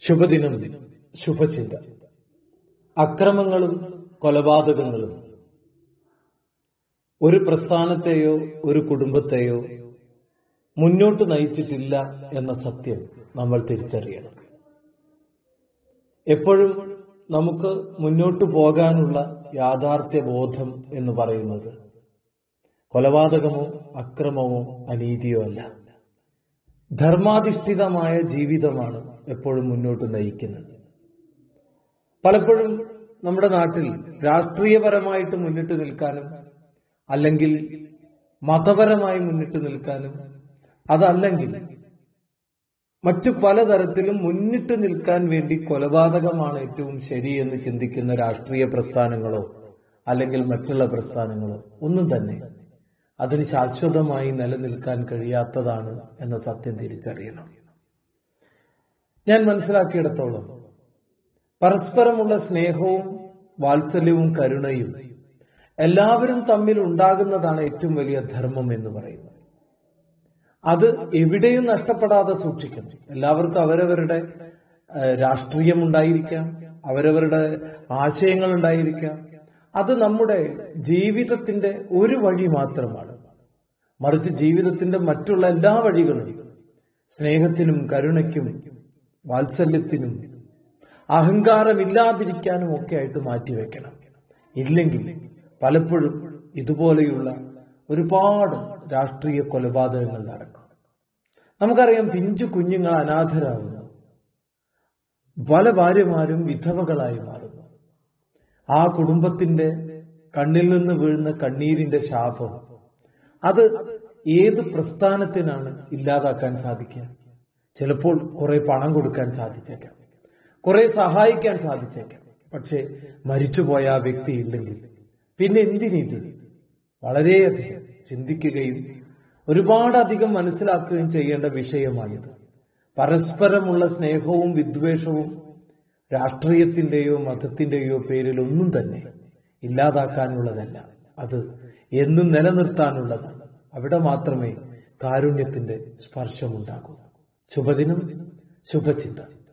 ശുഭദിനം ശുഭചിന്ത അക്രമങ്ങളും കൊലപാതകങ്ങളും ഒരു പ്രസ്ഥാനത്തെയോ ഒരു കുടുംബത്തെയോ മുന്നോട്ട് നയിച്ചിട്ടില്ല എന്ന സത്യം നമ്മൾ തിരിച്ചറിയണം എപ്പോഴും നമുക്ക് മുന്നോട്ട് പോകാനുള്ള യാഥാർത്ഥ്യ ബോധം എന്ന് പറയുന്നത് കൊലപാതകമോ അക്രമമോ അനീതിയോ അല്ല ധർമാധിഷ്ഠിതമായ ജീവിതമാണ് എപ്പോഴും മുന്നോട്ട് നയിക്കുന്നത് പലപ്പോഴും നമ്മുടെ നാട്ടിൽ രാഷ്ട്രീയപരമായിട്ട് മുന്നിട്ട് നിൽക്കാനും അല്ലെങ്കിൽ മതപരമായി മുന്നിട്ട് നിൽക്കാനും അതല്ലെങ്കിൽ മറ്റു പലതരത്തിലും മുന്നിട്ട് നിൽക്കാൻ വേണ്ടി കൊലപാതകമാണ് ഏറ്റവും ശരിയെന്ന് ചിന്തിക്കുന്ന രാഷ്ട്രീയ പ്രസ്ഥാനങ്ങളോ അല്ലെങ്കിൽ മറ്റുള്ള പ്രസ്ഥാനങ്ങളോ ഒന്നും തന്നെ അതിന് ശാശ്വതമായി നിലനിൽക്കാൻ കഴിയാത്തതാണ് എന്ന സത്യം തിരിച്ചറിയണം ഞാൻ മനസ്സിലാക്കിയിടത്തോളം പരസ്പരമുള്ള സ്നേഹവും വാത്സല്യവും കരുണയും എല്ലാവരും തമ്മിൽ ഉണ്ടാകുന്നതാണ് ഏറ്റവും വലിയ ധർമ്മം എന്ന് പറയുന്നത് അത് എവിടെയും നഷ്ടപ്പെടാതെ സൂക്ഷിക്കണം എല്ലാവർക്കും അവരവരുടെ ഏഹ്, രാഷ്ട്രീയം ഉണ്ടായിരിക്കാം അവരവരുടെ ആശയങ്ങൾ ഉണ്ടായിരിക്കാം അത് നമ്മുടെ ജീവിതത്തിന്റെ ഒരു വഴി മാത്രമാണ് മറിച്ച് ജീവിതത്തിന്റെ മറ്റുള്ള എല്ലാ വഴികളും സ്നേഹത്തിനും കരുണയ്ക്കും വാത്സല്യത്തിനും അഹങ്കാരമില്ലാതിരിക്കാനും ഒക്കെ ആയിട്ട് മാറ്റിവെക്കണം ഇല്ലെങ്കിൽ പലപ്പോഴും ഇതുപോലെയുള്ള ഒരുപാട് രാഷ്ട്രീയ കൊലപാതകങ്ങൾ നടക്കും നമുക്കറിയാം പിഞ്ചു കുഞ്ഞുങ്ങൾ അനാഥരാകുന്നു പല ഭാര്യമാരും വിധവകളായി മാറുന്നു ആ കുടുംബത്തിന്റെ കണ്ണിൽ നിന്ന് വീഴുന്ന കണ്ണീരിന്റെ ശാപം അത് ഏത് പ്രസ്ഥാനത്തിനാണ് ഇല്ലാതാക്കാൻ സാധിക്കുക ചിലപ്പോൾ കുറെ പണം കൊടുക്കാൻ സാധിച്ചേക്കാം കുറെ സഹായിക്കാൻ സാധിച്ചേക്കാം പക്ഷെ മരിച്ചുപോയ ആ വ്യക്തി ഇല്ലെങ്കിൽ പിന്നെ എന്തിനിത് വളരെയധികം ചിന്തിക്കുകയും ഒരുപാടധികം മനസ്സിലാക്കുകയും ചെയ്യേണ്ട വിഷയമാണിത് പരസ്പരമുള്ള സ്നേഹവും വിദ്വേഷവും രാഷ്ട്രീയത്തിന്റെയോ മതത്തിന്റെയോ പേരിൽ ഒന്നും തന്നെ ഇല്ലാതാക്കാനുള്ളതല്ല അത് എന്നും നിലനിർത്താനുള്ളതാണ് അവിടെ മാത്രമേ കാരുണ്യത്തിന്റെ സ്പർശമുണ്ടാകൂ ശുഭദിനം ശുഭചിന്ത